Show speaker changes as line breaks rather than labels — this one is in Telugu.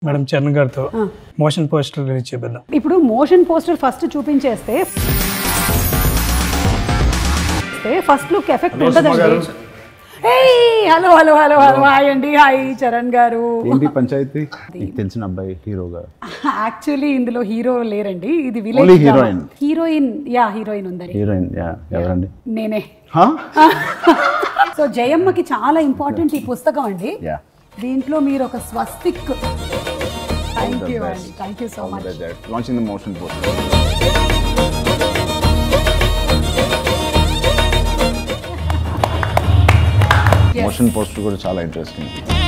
మేడం చరణ్ గారితో మోషన్ పోస్టర్ రిలీజ్ చేద్దాం
ఇప్పుడు మోషన్ పోస్టర్ ఫస్ట్ చూపించేస్తే ఫస్ట్ లుక్ ఎఫెక్ట్ ఉంటుందండి hello hello hello hello hi అండి హాయ్ చరణ్ గారు
ఏంటి పంచాయతీ నీకు తెలిసిన అబ్బాయి హీరోగా
యాక్చువల్లీ ఇందులో హీరో లేరండి ఇది
Only
village
heroine.
Heroine yeah heroine ఉందండి
హీరోయిన్ యా ఎవరండి
నేనే
హా?
సో జయమ్మకి చాలా ఇంపార్టెంట్ ఈ పుస్తకం అండి
యా
దీంట్లో మీరు ఒక స్వస్తిక్ థ్యాంక్ యూ అండి thank you so much
launching the motion poster motion poster కూడా చాలా ఇంట్రెస్టింగ్